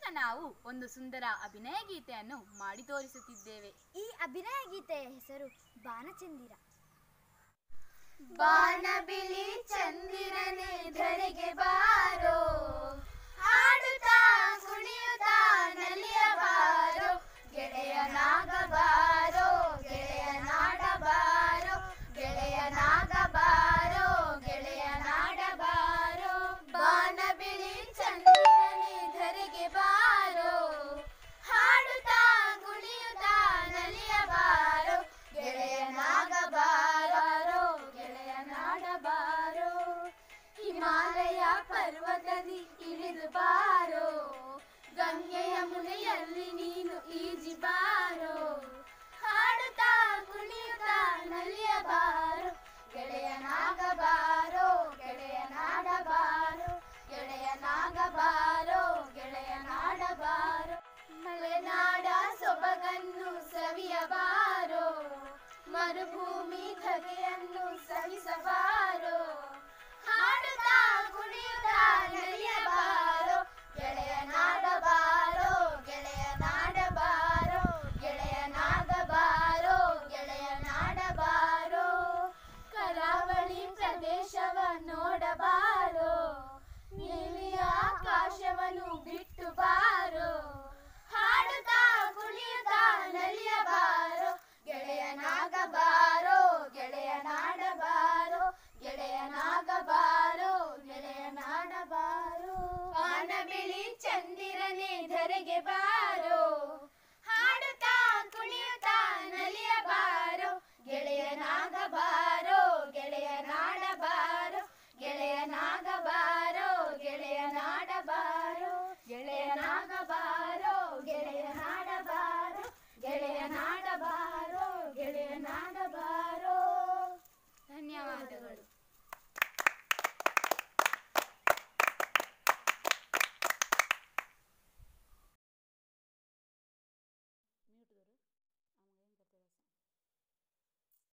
ನಾವು ಒಂದು ಸುಂದರ ಅಭಿನಯ ಗೀತೆಯನ್ನು ಮಾಡಿ ತೋರಿಸುತ್ತಿದ್ದೇವೆ ಈ ಅಭಿನಯ ಗೀತೆಯ ಹೆಸರು ಬಾನಚಂದಿರ ಬಾನ ಬಿಳಿ ಚಂದಿರನೆ ಧರೆಗೆ ಬಾರೋ ಹಾಡುತ್ತಾ ಕುಣಿಯುತ್ತಾ ನಲಿಯ ಬಾರೋ ಗೆಳೆಯ ನಾಗ ಬಾರೋ ಗೆಳೆಯ ನಾಡ ಬಾರೋ ಗೆಳೆಯ ನಾಗ ಬಾರೋ ಗೆಳೆಯ ನಾಡ ಬಾರೋ ಬಾನ ಬಿಳಿ ಚಂದಿರನೆ ಧರೆಗೆ ಬಾರೋ ಹಾಡುತ್ತಾ ಕುಣಿಯುತ್ತಾ ನಲಿಯ ಬಾರೋ ಗೆಳೆಯ ನಾಗ ಬಾರೋ ಗೆಳೆಯ ನಾಡ ಬಾರೋ ಹಿಮಾಲಯ ಪರ್ವತದಿ ಇಳಿದು ಬಾರೋ ಗಂಗೆಯ ಮುನೆಯಲ್ಲಿ ನೀನು ಈಜಿ ಬಾರೋ ಹಾಡುತ್ತಾ ಕುಣಿಯುತ್ತಾ ನಲಿಯ ಬಾರೋ ಗೆಳೆಯ ನಾಗ ಬಾರೋ ಗೆಳೆಯ ನಾಡ ಬಾರೋ ಗೆಳೆಯ ನಾಗ ಬಾರೋ ಗೆಳೆಯ ನಾಡ ಬಾರೋ ಮಲೆನಾಡ ಸೊಬಗನ್ನು ಸವಿಯಬಾರೋ ಮರುಭೂಮಿ ಧಗೆಯನ್ನು ಸಹಿಸಬಾರೋ ಹಾಡುತ್ತಾ ಕುಣಿಯುತ್ತಾ ನಲಿಯಬಾರೋ ಗೆಳೆಯ ನಾಡ ಬಾರೋ ಗೆಳೆಯ ನಾಡ ಬಾರೋ ಗೆಳೆಯ ನಾಗ ಬಾರೋ ಗೆಳೆಯ ನಾಡ ಬಾರೋ ಕರಾವಳಿ ಪ್ರದೇಶವ ನೋಡಬಾರೋ ನೀಲಿ ಆಕಾಶವನ್ನು ಬಿಟ್ಟು ಬಾರೋ ಹಾಡುತ್ತಾ ಕುಣಿಯುತ್ತಾ ನಲಿಯಬಾರೋ ಗೆಳೆಯ ನಾಗ ಬಾರೋ ಗೆಳೆಯ ನಾಡ ಬಾರೋ ಗೆಳೆಯ ನಾಗ ಬಾರೋ ಗೆಳೆಯ ನಾಡ ಬಾರೋ ವಾನ ಬಿಳಿ ಚಂದಿರನೆ ಧರೆಗೆ ಬಾ